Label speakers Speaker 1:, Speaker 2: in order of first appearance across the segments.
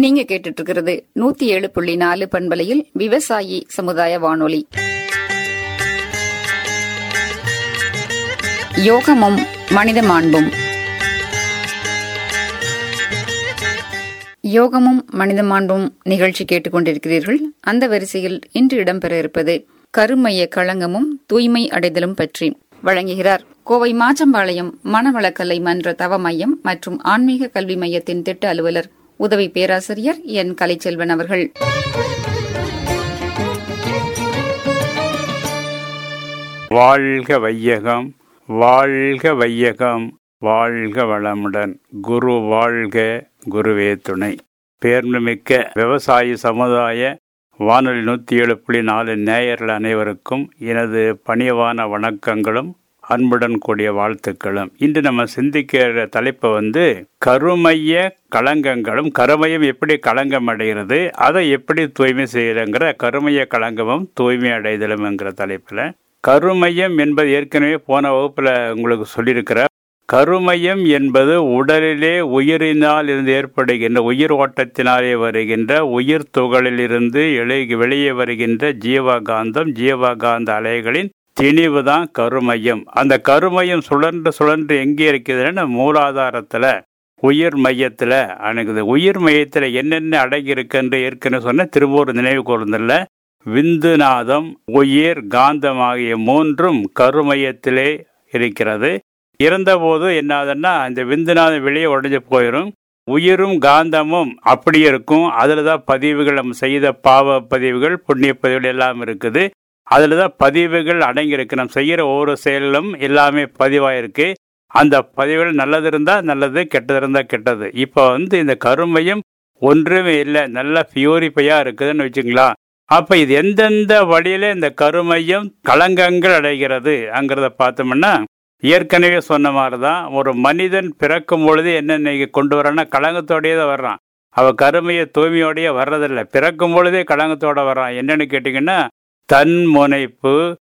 Speaker 1: நீங்க கேட்டுட்டு இருக்கிறது நூத்தி ஏழு புள்ளி நாலு பண்பலையில் விவசாயி சமுதாய வானொலி யோகமும் மனித மாண்பும் யோகமும் மனித மாண்பும் நிகழ்ச்சி கேட்டுக்கொண்டிருக்கிறீர்கள் அந்த வரிசையில் இன்று இடம்பெற இருப்பது கருமைய களங்கமும் தூய்மை அடைதலும் பற்றி வழங்குகிறார் கோவை மாச்சம்பாளையம் மனவளக்கலை மன்ற தவ மையம் மற்றும் ஆன்மீக கல்வி மையத்தின் திட்ட அலுவலர் உதவி பேராசிரியர் என் கலைச்செல்வன் அவர்கள்
Speaker 2: வாழ்க வையகம் வாழ்க வையகம் வாழ்க வளமுடன் குரு வாழ்க குருவே துணை பேர்மிக்க விவசாய சமுதாய வானொலி நூற்றி ஏழு புள்ளி நாலு நேயர்கள் அனைவருக்கும் எனது பணிவான வணக்கங்களும் அன்புடன் கூடிய வாழ்த்துக்களும் இன்று நம்ம சிந்திக்கிற தலைப்பு வந்து கருமைய களங்கங்களும் கருமையம் எப்படி களங்கம் அடைகிறது அதை எப்படி தூய்மை செய்யறங்கிற கருமைய களங்கமும் தூய்மை அடைதலும் என்கிற தலைப்பில் கருமையம் என்பது ஏற்கனவே போன வகுப்பில் உங்களுக்கு சொல்லியிருக்கிற கருமையம் என்பது உடலிலே உயிரினால் இருந்து ஏற்படுகின்ற உயிர் ஓட்டத்தினாலே வருகின்ற உயிர் துகளிலிருந்து எழு வெளியே வருகின்ற ஜீவகாந்தம் ஜீவகாந்த அலைகளின் திணிவு தான் கருமையம் அந்த கருமையம் சுழன்று சுழன்று எங்கே இருக்குதுன்னா மூலாதாரத்தில் உயிர் மையத்தில் அணுகுது உயிர் மையத்தில் என்னென்ன அடங்கி இருக்குன்னு ஏற்கனவே சொன்ன திரும்ப ஒரு நினைவு கூர்ந்தல விந்துநாதம் உயிர் காந்தம் ஆகிய மூன்றும் கருமையத்திலே இருக்கிறது இறந்தபோது என்னாதுன்னா இந்த விந்துநாதம் வெளியே உடஞ்சு போயிடும் உயிரும் காந்தமும் அப்படி இருக்கும் அதில் தான் பதிவுகள் நம்ம செய்த பாவ பதிவுகள் புண்ணிய பதிவுகள் எல்லாம் இருக்குது அதில் தான் பதிவுகள் அடங்கியிருக்கு நம்ம செய்கிற ஒவ்வொரு செயலும் எல்லாமே பதிவாயிருக்கு அந்த பதிவுகள் நல்லது இருந்தால் நல்லது கெட்டது இருந்தால் கெட்டது இப்போ வந்து இந்த கருமையும் ஒன்றுமே இல்லை நல்ல பியூரிஃபையாக இருக்குதுன்னு வச்சுங்களா அப்போ இது எந்தெந்த வழியில இந்த கருமையும் களங்கங்கள் அடைகிறது அங்கிறத பார்த்தோம்னா ஏற்கனவே சொன்ன மாதிரி தான் ஒரு மனிதன் பிறக்கும் பொழுது என்னென்ன கொண்டு வரான்னா களங்கத்தோடையே தான் வர்றான் அவள் கருமையை தூய்மையோடையே வர்றதில்லை பிறக்கும் பொழுதே களங்கத்தோட வர்றான் என்னன்னு கேட்டிங்கன்னா தன்முனைப்பு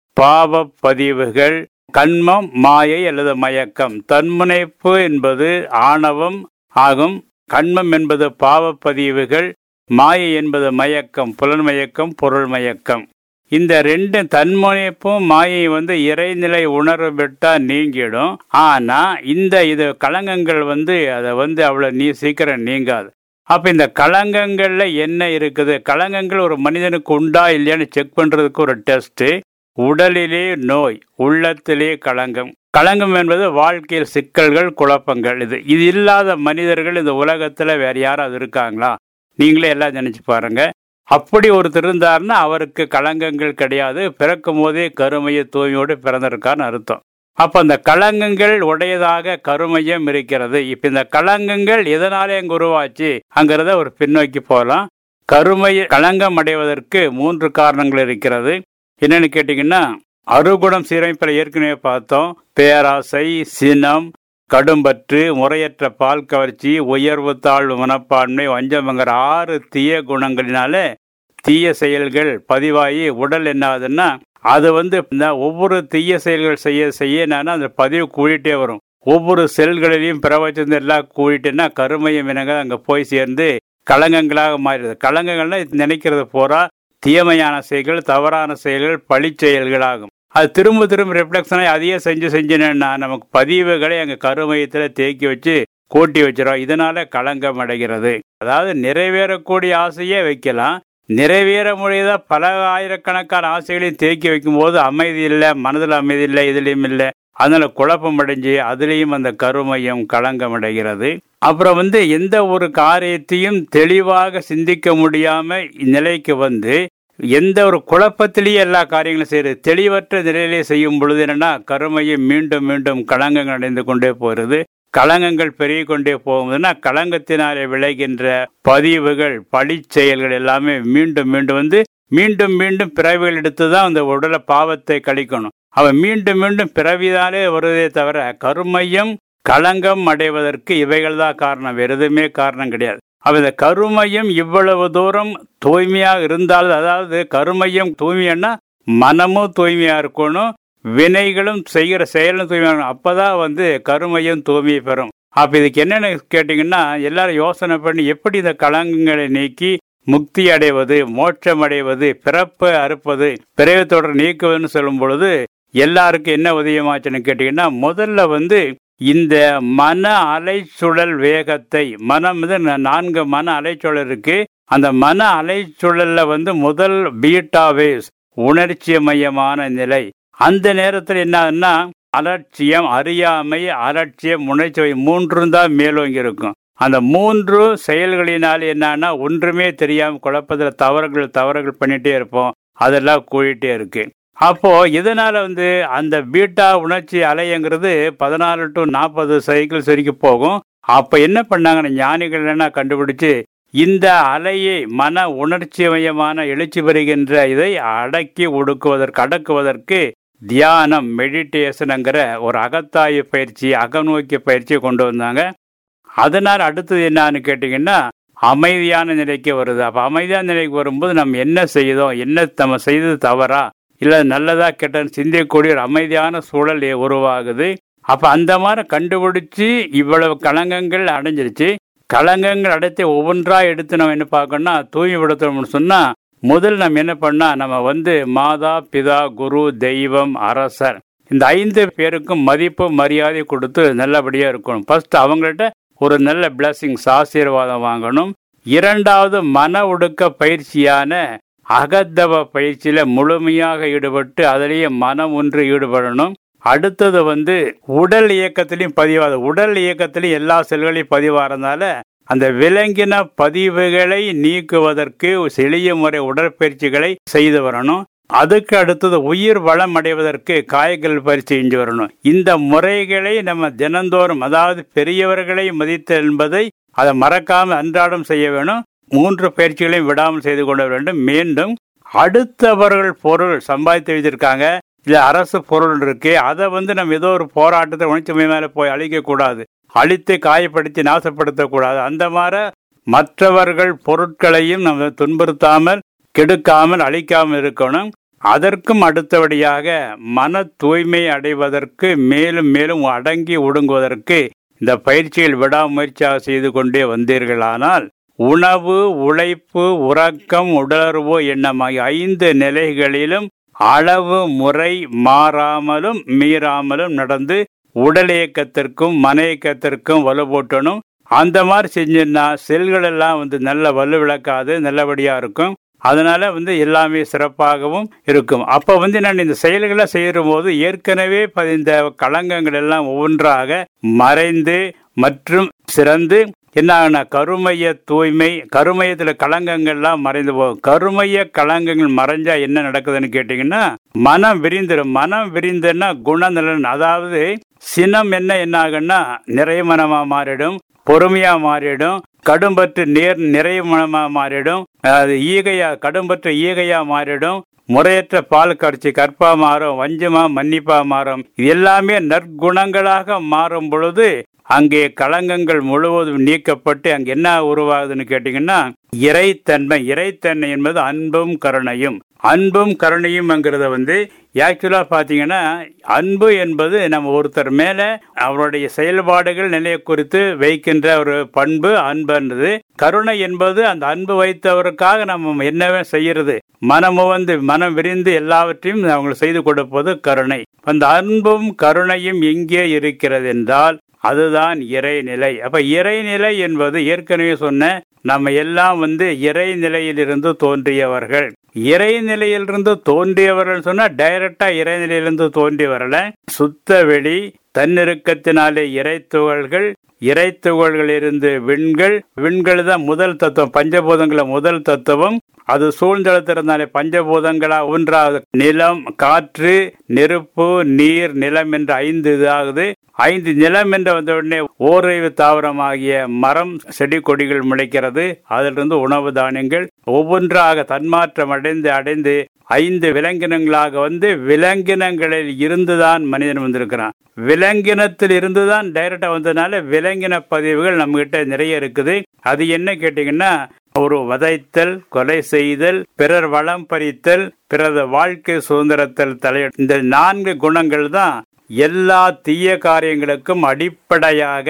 Speaker 2: பாவ பதிவுகள் கண்மம் மாயை அல்லது மயக்கம் தன்முனைப்பு என்பது ஆணவம் ஆகும் கண்மம் என்பது பாவப்பதிவுகள் மாயை என்பது மயக்கம் புலன் மயக்கம் பொருள் மயக்கம் இந்த ரெண்டு தன்முனைப்பும் மாயை வந்து இறைநிலை உணர்வு விட்டா நீங்கிடும் ஆனா இந்த இது களங்கங்கள் வந்து அதை வந்து அவ்வளவு நீ சீக்கிரம் நீங்காது அப்ப இந்த களங்கங்கள்ல என்ன இருக்குது களங்கங்கள் ஒரு மனிதனுக்கு உண்டா இல்லையான்னு செக் பண்றதுக்கு ஒரு டெஸ்ட் உடலிலே நோய் உள்ளத்திலே களங்கம் களங்கம் என்பது வாழ்க்கையில் சிக்கல்கள் குழப்பங்கள் இது இது இல்லாத மனிதர்கள் இந்த உலகத்துல வேற யாராவது இருக்காங்களா நீங்களே எல்லாம் நினைச்சு பாருங்க அப்படி ஒருத்தர் இருந்தாருன்னா அவருக்கு களங்கங்கள் கிடையாது பிறக்கும் போதே கருமைய தூய்மையோடு பிறந்திருக்கான்னு அர்த்தம் அப்ப அந்த களங்கங்கள் உடையதாக கருமையம் இருக்கிறது இப்ப இந்த களங்கங்கள் எதனாலே அங்கு உருவாச்சு அங்கிறத ஒரு பின்னோக்கி போகலாம் கருமைய களங்கம் அடைவதற்கு மூன்று காரணங்கள் இருக்கிறது என்னன்னு கேட்டீங்கன்னா அறுகுணம் சீரமைப்பில் ஏற்கனவே பார்த்தோம் பேராசை சினம் கடும்பற்று முறையற்ற பால் கவர்ச்சி உயர்வு தாழ்வு மனப்பான்மை வஞ்சமங்கிற ஆறு தீய குணங்களினால தீய செயல்கள் பதிவாகி உடல் என்னாகுதுன்னா அது வந்து ஒவ்வொரு தீய செயல்கள் செய்ய செய்ய என்னன்னா அந்த பதிவு கூடிட்டே வரும் ஒவ்வொரு செல்களிலையும் பிரபஞ்சம் எல்லாம் கூடிட்டுன்னா கருமையம் இனங்க அங்கே போய் சேர்ந்து களங்கங்களாக மாறிடுது களங்கங்கள்னா நினைக்கிறது போறா தீமையான செயல்கள் தவறான செயல்கள் பழி செயல்களாகும் அது திரும்ப திரும்ப ரிஃப்ளெக்ஷனாக அதையே செஞ்சு செஞ்சுனா நமக்கு பதிவுகளை அங்கே கருமையத்தில் தேக்கி வச்சு கூட்டி வச்சிடும் இதனால களங்கம் அடைகிறது அதாவது நிறைவேறக்கூடிய ஆசையே வைக்கலாம் நிறைவேற முடியாத பல ஆயிரக்கணக்கான ஆசைகளையும் தேக்கி வைக்கும்போது அமைதி இல்லை மனதில் அமைதி இல்லை இதுலேயும் இல்லை அதனால குழப்பம் அடைஞ்சு அதுலேயும் அந்த கருமையம் களங்கம் அடைகிறது அப்புறம் வந்து எந்த ஒரு காரியத்தையும் தெளிவாக சிந்திக்க முடியாம நிலைக்கு வந்து எந்த ஒரு குழப்பத்திலேயே எல்லா காரியங்களும் செய்யுது தெளிவற்ற நிலையிலே செய்யும் பொழுது என்னன்னா கருமையை மீண்டும் மீண்டும் களங்கங்கள் அடைந்து கொண்டே போகிறது களங்கங்கள் பெருகி கொண்டே போகுதுன்னா களங்கத்தினாலே விளைகின்ற பதிவுகள் பழி செயல்கள் எல்லாமே மீண்டும் மீண்டும் வந்து மீண்டும் மீண்டும் பிறவிகள் எடுத்து தான் அந்த உடலை பாவத்தை கழிக்கணும் அவன் மீண்டும் மீண்டும் பிறவிதாலே வருவதே தவிர கருமையும் களங்கம் அடைவதற்கு இவைகள் தான் காரணம் வேறு எதுவுமே காரணம் கிடையாது அவ இந்த கருமையும் இவ்வளவு தூரம் தூய்மையாக இருந்தால் அதாவது கருமையும் தூய்மைன்னா மனமும் தூய்மையா இருக்கணும் வினைகளும் செய்கிற செயலும் தூய்மையாக அப்பதான் வந்து கருமையும் தூய்மை பெறும் அப்ப இதுக்கு என்னன்னு கேட்டீங்கன்னா எல்லாரும் யோசனை பண்ணி எப்படி இந்த களங்கங்களை நீக்கி முக்தி அடைவது மோட்சம் அடைவது பிறப்பு அறுப்பது பிறகு தொடர் நீக்குவதுன்னு சொல்லும் பொழுது எல்லாருக்கும் என்ன உதயமாச்சுன்னு கேட்டீங்கன்னா முதல்ல வந்து இந்த மன அலைச்சுழல் வேகத்தை மனம் வந்து நான்கு மன அலைச்சுழல் இருக்கு அந்த மன அலைச்சுழல்ல வந்து முதல் பீட்டா வேஸ் உணர்ச்சி மையமான நிலை அந்த நேரத்தில் என்னன்னா அலட்சியம் அறியாமை அலட்சியம் உணர்ச்சி மூன்றும் தான் மேலோங்கி இருக்கும் அந்த மூன்று செயல்களினால் என்னன்னா ஒன்றுமே தெரியாம குழப்பத்தில் தவறுகள் தவறுகள் பண்ணிட்டே இருப்போம் அதெல்லாம் கூடிட்டே இருக்கு அப்போ இதனால வந்து அந்த பீட்டா உணர்ச்சி அலைங்கிறது பதினாலு டு நாற்பது சைக்கிள்ஸ் வரைக்கும் போகும் அப்ப என்ன பண்ணாங்கன்னா ஞானிகள் என்ன கண்டுபிடிச்சு இந்த அலையை மன உணர்ச்சி மயமான எழுச்சி வருகின்ற இதை அடக்கி ஒடுக்குவதற்கு அடக்குவதற்கு தியானம் மெடிடேஷனுங்கிற ஒரு அகத்தாய்வு பயிற்சி அகநோக்கிய பயிற்சியை கொண்டு வந்தாங்க அதனால் அடுத்தது என்னன்னு கேட்டிங்கன்னா அமைதியான நிலைக்கு வருது அப்போ அமைதியான நிலைக்கு வரும்போது நம்ம என்ன செய்தோம் என்ன நம்ம செய்தது தவறா இல்லை நல்லதா கெட்டன்னு சிந்திக்கக்கூடிய ஒரு அமைதியான சூழல் உருவாகுது அப்போ அந்த மாதிரி கண்டுபிடிச்சி இவ்வளவு களங்கங்கள் அடைஞ்சிருச்சு களங்கங்கள் அடைத்து ஒவ்வொன்றா எடுத்து நம்ம என்ன பார்க்கணும்னா தூய்மைப்படுத்தணும்னு சொன்னால் முதல் நம்ம என்ன பண்ணா நம்ம வந்து மாதா பிதா குரு தெய்வம் அரசர் இந்த ஐந்து பேருக்கும் மதிப்பு மரியாதை கொடுத்து நல்லபடியாக இருக்கணும் ஃபர்ஸ்ட் அவங்கள்ட்ட ஒரு நல்ல பிளஸிங்ஸ் ஆசீர்வாதம் வாங்கணும் இரண்டாவது மன ஒடுக்க பயிற்சியான அகத்தவ பயிற்சியில முழுமையாக ஈடுபட்டு அதிலேயே மனம் ஒன்று ஈடுபடணும் அடுத்தது வந்து உடல் இயக்கத்திலையும் பதிவாது உடல் இயக்கத்திலையும் எல்லா செல்களையும் பதிவாகிறதுனால அந்த விலங்கின பதிவுகளை நீக்குவதற்கு எளிய முறை உடற்பயிற்சிகளை செய்து வரணும் அதுக்கு அடுத்தது உயிர் வளம் அடைவதற்கு காய்கள் பயிற்சி செஞ்சு வரணும் இந்த முறைகளை நம்ம தினந்தோறும் அதாவது பெரியவர்களை மதித்து என்பதை அதை மறக்காம அன்றாடம் செய்ய வேணும் மூன்று பயிற்சிகளையும் விடாமல் செய்து கொள்ள வேண்டும் மீண்டும் அடுத்தவர்கள் பொருள் சம்பாதித்து வைத்திருக்காங்க இல்ல அரசு பொருள் இருக்கு அதை வந்து நம்ம ஏதோ ஒரு போராட்டத்தை உணர்ச்சி மேல போய் அழிக்க கூடாது அழித்து காயப்படுத்தி நாசப்படுத்தக்கூடாது அந்த மாதிரி மற்றவர்கள் பொருட்களையும் நம்ம துன்புறுத்தாமல் கெடுக்காமல் அழிக்காமல் இருக்கணும் அதற்கும் அடுத்தபடியாக மன தூய்மை அடைவதற்கு மேலும் மேலும் அடங்கி ஒடுங்குவதற்கு இந்த பயிற்சியில் விடாமுயற்சியாக செய்து கொண்டே வந்தீர்களானால் உணவு உழைப்பு உறக்கம் உடலுறவு எண்ணமாகிய ஐந்து நிலைகளிலும் அளவு முறை மாறாமலும் மீறாமலும் நடந்து உடல் இயக்கத்திற்கும் மன இயக்கத்திற்கும் வலுபோட்டணும் அந்த மாதிரி செஞ்சோன்னா செல்கள் எல்லாம் வந்து நல்ல வலு விளக்காது நல்லபடியா இருக்கும் அதனால வந்து எல்லாமே சிறப்பாகவும் இருக்கும் அப்ப வந்து நான் இந்த செயல்களை செய்யற போது ஏற்கனவே பதிந்த களங்கங்கள் எல்லாம் ஒவ்வொன்றாக மறைந்து மற்றும் சிறந்து என்ன கருமைய தூய்மை கருமையத்துல களங்கங்கள்லாம் மறைந்து போகும் கருமைய களங்கங்கள் மறைஞ்சா என்ன நடக்குதுன்னு கேட்டீங்கன்னா மனம் விரிந்துடும் மனம் விரிந்துன்னா குணநலன் அதாவது சினம் என்ன என்ன ஆகுன்னா நிறைய மனமா மாறிடும் பொறுமையா மாறிடும் கடும்பற்று நேர் நிறைய மனமா மாறிடும் அது ஈகையா கடும்பற்ற ஈகையா மாறிடும் முறையற்ற பால் கடிச்சு கற்பா மாறும் வஞ்சமா மன்னிப்பா மாறும் இது எல்லாமே நற்குணங்களாக மாறும் பொழுது அங்கே களங்கங்கள் முழுவதும் நீக்கப்பட்டு அங்கே என்ன உருவாகுதுன்னு கேட்டீங்கன்னா இறைத்தன்மை இறைத்தன்மை என்பது அன்பும் கருணையும் அன்பும் கருணையும்ங்கிறத வந்து ஆக்சுவலா பாத்தீங்கன்னா அன்பு என்பது நம்ம ஒருத்தர் மேல அவருடைய செயல்பாடுகள் நிலையை குறித்து வைக்கின்ற ஒரு பண்பு அன்புன்றது கருணை என்பது அந்த அன்பு வைத்தவருக்காக நம்ம என்னவே செய்யறது மனமு வந்து மனம் விரிந்து எல்லாவற்றையும் அவங்க செய்து கொடுப்பது கருணை அந்த அன்பும் கருணையும் எங்கே இருக்கிறது என்றால் அதுதான் இறைநிலை அப்ப இறைநிலை என்பது ஏற்கனவே சொன்ன நம்ம எல்லாம் வந்து இறைநிலையிலிருந்து தோன்றியவர்கள் இறைநிலையிலிருந்து தோன்றியவர்கள் சொன்னா டைரக்டா இறைநிலையிலிருந்து தோன்றி வரல சுத்த வெளி தன்னிருக்கத்தினாலே இறைத்துகள்கள் இறைத்துகள்கள் இருந்து விண்கள் விண்கள் தான் முதல் தத்துவம் பஞ்சபூதங்கள முதல் தத்துவம் அது சூழ்ந்தெழுத்திருந்தாலே பஞ்சபூதங்களா ஒன்றாவது நிலம் காற்று நெருப்பு நீர் நிலம் என்ற ஐந்து இதாகுது ஐந்து நிலம் என்ற வந்த உடனே ஓரைவு தாவரமாகிய மரம் செடி கொடிகள் முளைக்கிறது அதிலிருந்து உணவு தானியங்கள் ஒவ்வொன்றாக தன்மாற்றம் அடைந்து அடைந்து ஐந்து விலங்கினங்களாக வந்து விலங்கினங்களில் இருந்துதான் மனிதன் வந்திருக்கிறான் விலங்கினத்தில் இருந்துதான் டைரக்டா வந்ததுனால விலங்கின பதிவுகள் நம்ம கிட்ட நிறைய இருக்குது அது என்ன கேட்டீங்கன்னா ஒரு வதைத்தல் கொலை செய்தல் பிறர் வளம் பறித்தல் பிறர் வாழ்க்கை சுதந்திரத்தில் தலை இந்த நான்கு குணங்கள் தான் எல்லா தீய காரியங்களுக்கும் அடிப்படையாக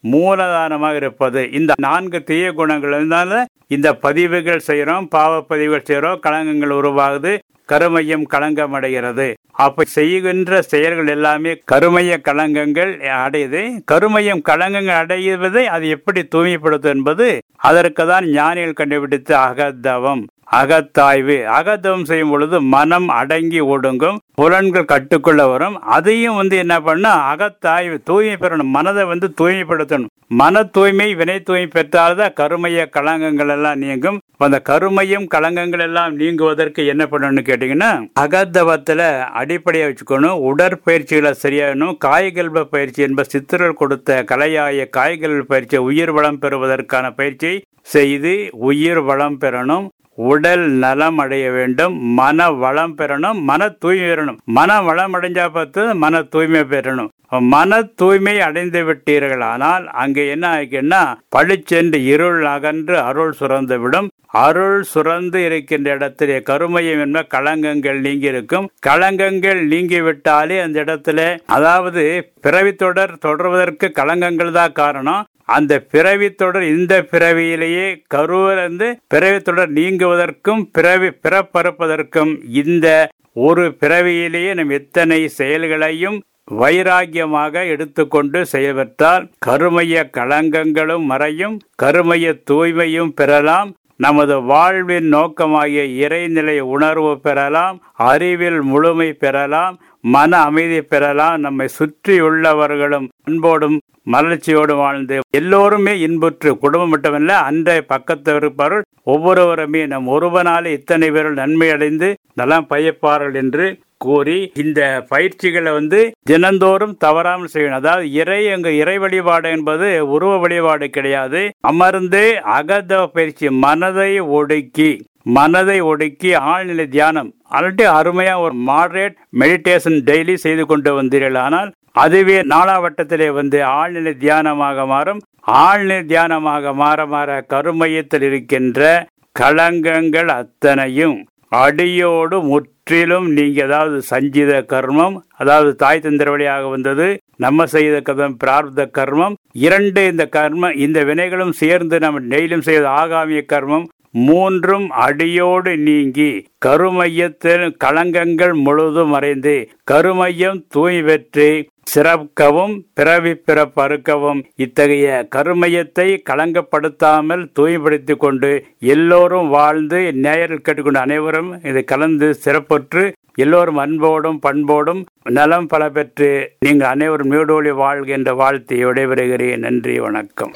Speaker 2: மூலதானமாக இருப்பது இந்த நான்கு தீய குணங்கள் இருந்தால இந்த பதிவுகள் செய்யறோம் பாவ பதிவுகள் செய்யறோம் களங்கங்கள் உருவாகுது கருமையம் களங்கம் அடைகிறது அப்ப செய்கின்ற செயல்கள் எல்லாமே கருமைய களங்கங்கள் அடையுது கருமையம் களங்கங்கள் அடைவதை அது எப்படி தூய்மைப்படுத்தும் என்பது அதற்கு தான் ஞானிகள் கண்டுபிடித்த அகத்தவம் அகத்தாய்வு அகத்தவம் செய்யும் பொழுது மனம் அடங்கி ஒடுங்கும் புலன்கள் கட்டுக்குள்ள வரும் அதையும் வந்து என்ன பண்ணா அகத்தாய்வு தூய்மை பெறணும் மனதை வந்து தூய்மைப்படுத்தணும் மன தூய்மை வினை தூய்மை பெற்றால்தான் கருமைய களங்கங்கள் எல்லாம் நீங்கும் அந்த கருமையும் களங்கங்கள் எல்லாம் நீங்குவதற்கு என்ன பண்ணணும்னு கேட்டீங்கன்னா அகத்தவத்துல அடிப்படையை வச்சுக்கணும் உடற்பயிற்சிகளை சரியாகணும் காய்கல்ப பயிற்சி என்ப சித்தர்கள் கொடுத்த கலையாய காய்கல்ப பயிற்சியை உயிர் வளம் பெறுவதற்கான பயிற்சியை செய்து உயிர் வளம் பெறணும் உடல் நலம் அடைய வேண்டும் மன வளம் பெறணும் மன தூய்மை பெறணும் மன வளம் அடைஞ்சா பார்த்து மன தூய்மை பெறணும் மன தூய்மை அடைந்து விட்டீர்கள் ஆனால் அங்கே என்ன ஆகின்னா பழிச்சென்று இருள் அகன்று அருள் சுரந்து விடும் அருள் சுரந்து இருக்கின்ற இடத்திலே கருமையம் என்ப களங்கங்கள் நீங்கி இருக்கும் களங்கங்கள் நீங்கி விட்டாலே அந்த இடத்துல அதாவது பிறவித்தொடர் தொடர்வதற்கு களங்கங்கள் தான் காரணம் அந்த பிறவி தொடர் இந்த பிறவியிலேயே கருவிலிருந்து பிறவி தொடர் நீங்குவதற்கும் பிறவி பிறப்பறுப்பதற்கும் இந்த ஒரு பிறவியிலேயே நம் எத்தனை செயல்களையும் வைராகியமாக எடுத்துக்கொண்டு செயல்பட்டால் கருமைய களங்கங்களும் மறையும் கருமைய தூய்மையும் பெறலாம் நமது வாழ்வின் நோக்கமாகிய இறைநிலை உணர்வு பெறலாம் அறிவில் முழுமை பெறலாம் மன அமைதி பெறலாம் நம்மை சுற்றியுள்ளவர்களும் அன்போடும் மலர்ச்சியோடும் வாழ்ந்து எல்லோருமே இன்புற்று குடும்பம் மட்டுமல்ல அன்றைய பக்கத்தில் இருப்பவர்கள் ஒவ்வொருவருமே நம் ஒருவனாலே இத்தனை பேர்கள் நன்மை அடைந்து நலம் பயப்பார்கள் என்று கூறி இந்த பயிற்சிகளை வந்து தினந்தோறும் தவறாமல் செய்யணும் அதாவது இறை அங்கு இறை வழிபாடு என்பது உருவ வழிபாடு கிடையாது அமர்ந்து அகத பயிற்சி மனதை ஒடுக்கி மனதை ஒடுக்கி ஆழ்நிலை தியானம் ஆல்ரெடி அருமையா ஒரு மாடரேட் மெடிடேஷன் டெய்லி செய்து கொண்டு வந்தீர்கள் ஆனால் அதுவே நாளாவட்டத்திலே வந்து ஆழ்நிலை தியானமாக மாறும் ஆழ்நிலை தியானமாக மாற மாற கருமையத்தில் இருக்கின்ற களங்கங்கள் அத்தனையும் அடியோடு முற்றிலும் நீங்க அதாவது சஞ்சித கர்மம் அதாவது தாய் தந்திர வழியாக வந்தது நம்ம செய்த கதம் பிரார்த்த கர்மம் இரண்டு இந்த கர்மம் இந்த வினைகளும் சேர்ந்து நம்ம டெய்லியும் செய்த ஆகாமிய கர்மம் மூன்றும் அடியோடு நீங்கி கருமையத்தில் களங்கங்கள் முழுதும் மறைந்து கருமையம் தூய் பெற்று சிறக்கவும் பிறவி பிறப்பறுக்கவும் இத்தகைய கருமையத்தை களங்கப்படுத்தாமல் தூய்மைப்படுத்திக் கொண்டு எல்லோரும் வாழ்ந்து நேரில் கேட்டுக்கொண்டு அனைவரும் இதை கலந்து சிறப்புற்று எல்லோரும் அன்போடும் பண்போடும் நலம் பல பெற்று நீங்கள் அனைவரும் நீடோழி வாழ்க என்ற வாழ்த்தை விடைபெறுகிறேன் நன்றி வணக்கம்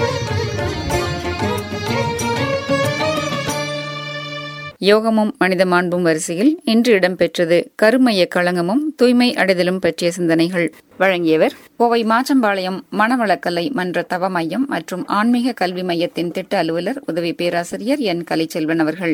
Speaker 1: யோகமும் மனித மாண்பும் வரிசையில் இன்று இடம்பெற்றது கருமைய களங்கமும் தூய்மை அடைதலும் பற்றிய சிந்தனைகள் வழங்கியவர் கோவை மாச்சம்பாளையம் மணவளக்கலை மன்ற தவ மையம் மற்றும் ஆன்மீக கல்வி மையத்தின் திட்ட அலுவலர் உதவி பேராசிரியர் என் கலைச்செல்வன் அவர்கள்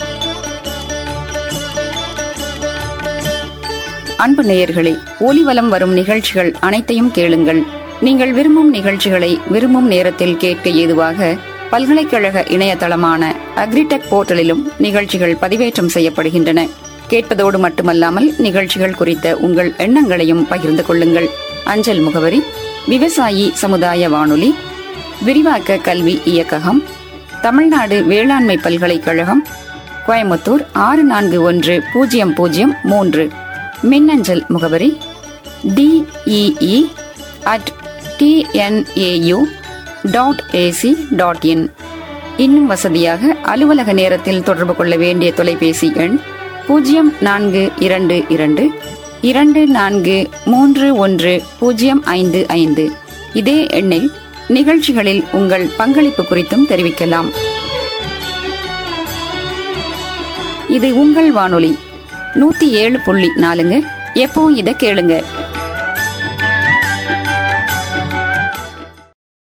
Speaker 1: அன்பு நேயர்களே ஒலிவலம் வரும் நிகழ்ச்சிகள் அனைத்தையும் கேளுங்கள் நீங்கள் விரும்பும் நிகழ்ச்சிகளை விரும்பும் நேரத்தில் கேட்க ஏதுவாக பல்கலைக்கழக இணையதளமான அக்ரிடெக் போர்ட்டலிலும் நிகழ்ச்சிகள் பதிவேற்றம் செய்யப்படுகின்றன கேட்பதோடு மட்டுமல்லாமல் நிகழ்ச்சிகள் குறித்த உங்கள் எண்ணங்களையும் பகிர்ந்து கொள்ளுங்கள் அஞ்சல் முகவரி விவசாயி சமுதாய வானொலி விரிவாக்க கல்வி இயக்ககம் தமிழ்நாடு வேளாண்மை பல்கலைக்கழகம் கோயமுத்தூர் ஆறு நான்கு ஒன்று பூஜ்ஜியம் பூஜ்ஜியம் மூன்று மின்னஞ்சல் முகவரி DEE at TNAU dot AC dot in இன்னும் வசதியாக அலுவலக நேரத்தில் தொடர்பு கொள்ள வேண்டிய தொலைபேசி எண் பூஜ்ஜியம் நான்கு இரண்டு இரண்டு இரண்டு நான்கு மூன்று ஒன்று பூஜ்ஜியம் ஐந்து ஐந்து இதே எண்ணில் நிகழ்ச்சிகளில் உங்கள் பங்களிப்பு குறித்தும் தெரிவிக்கலாம் இது உங்கள் வானொலி நூத்தி ஏழு புள்ளி நாலுங்க எப்போ இதை கேளுங்க